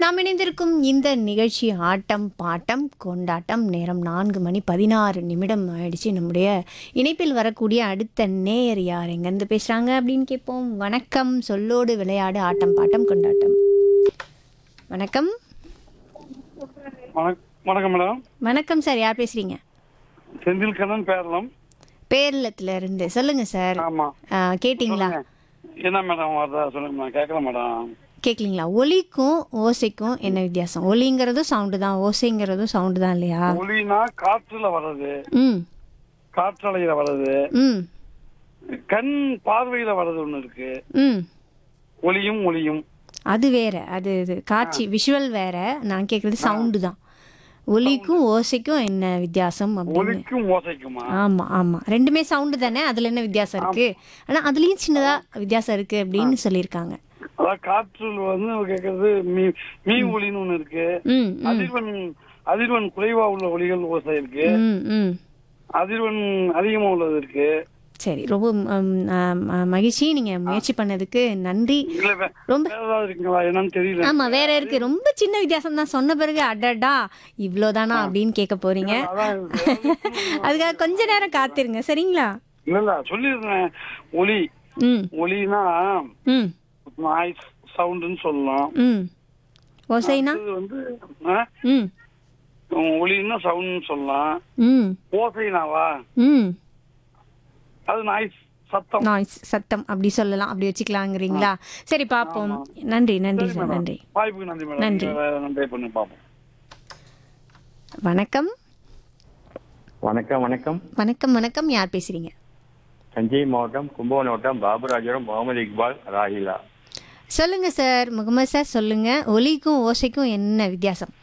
நாம் இணைந்திருக்கும் இந்த நிகழ்ச்சி ஆட்டம் பாட்டம் கொண்டாட்டம் நேரம் நான்கு மணி பதினாறு நிமிடம் ஆயிடுச்சு நம்முடைய இணைப்பில் வரக்கூடிய அடுத்த நேயர் யார் எங்கேருந்து பேசுகிறாங்க அப்படின்னு கேட்போம் வணக்கம் சொல்லோடு விளையாடு ஆட்டம் பாட்டம் கொண்டாட்டம் வணக்கம் வணக் வணக்கம் மேடம் வணக்கம் சார் யார் பேசுகிறீங்க செந்தில் கண்ணன் பேரளம் பேரளத்துல இருந்து சொல்லுங்க சார் ஆமா ஆ, கேட்டிங்களா என்ன மேடம் வருதா சொல்லுங்க மேடம் கேட்கல மேடம் கேட்கலீங்களா ஒலிக்கும் ஓசைக்கும் என்ன வித்தியாசம் ஒலிங்கிறதும் சவுண்டு தான் ஓசைங்கிறதும் சவுண்டு தான் இல்லையா ஒளினா காற்றுல வர்றது ம் காற்றலையில வர்றது ம் கண் பார்வையில வர்றது ஒண்ணு இருக்கு ம் ஒளியும் ஒளியும் அது வேற அது இது காட்சி விஷுவல் வேற நான் கேட்குறது சவுண்டு தான் ஒலிக்கும் ஓசைக்கும் என்ன வித்தியாசம் அப்படின்னு ஒளிக்கும் ஓசைக்குமா ஆமா ஆமா ரெண்டுமே சவுண்டு தானே அதுல என்ன வித்தியாசம் இருக்கு ஆனா அதுலயும் சின்னதா வித்தியாசம் இருக்கு அப்படின்னு சொல்லியிருக்காங்க அதான் காற்றில் வந்து கேட்கறது மீ மீ ஒளின்னு ஒண்ணு இருக்கு ம் ம் அதிர்வெண் அதிர்வெண் குறைவா உள்ள ஒளிகள் ஓசை இருக்கு ம் ம் அதிர்வெண் அதிகமா உள்ளது இருக்கு சரி ரொம்ப ம், ஆ, ம- மகிழ்ச்சி நீங்க முயற்சி பண்ணதுக்கு நன்றி இல்ல வே- ரொம்ப வேற ஏதாவது இருக்குங்களா என்னன்னு தெரியல ஆமா வேற இருக்கு ரொம்ப சின்ன வித்தியாசம் தான் சொன்ன பிறகு அடடா இவ்வளோதானா அப்படின்னு கேட்க போறீங்க அதான் அதுக்காக கொஞ்ச நேரம் காத்திருங்க சரிங்களா இல்ல இல்ல சொல்லிடுறேன் ஒலி ம் ஒலினா ம் நாய்ஸ் சவுண்டுன்னு சொல்லலாம் ம் ஓசைனா இது வந்து ஆ, ம் ஒலின்னா சவுண்ட்னு சொல்லலாம் ம் ஓசைனாவா ம் அது நாய்ஸ் சத்தம் நாய்ஸ் சத்தம் அப்படி சொல்லலாம் அப்படி வச்சுக்கலாங்கிறீங்களா சரி பார்ப்போம் நன்றி நன்றி சார் நன்றி வாய்ப்புக்கு நன்றி மேடம் நன்றி. நீங்க வேற நன்றி பண்ணி பார்ப்போம் வணக்கம் வணக்கம் வணக்கம் வணக்கம் வணக்கம் யார் பேசுறீங்க தஞ்சை மாவட்டம் கும்பகோணம் மாவட்டம் பாபுராஜபுரம் முகமது இக்பால் ராஹிலா சொல்லுங்க சார் முகமது சார் சொல்லுங்க ஒலிக்கும் ஓசைக்கும் என்ன வித்தியாசம்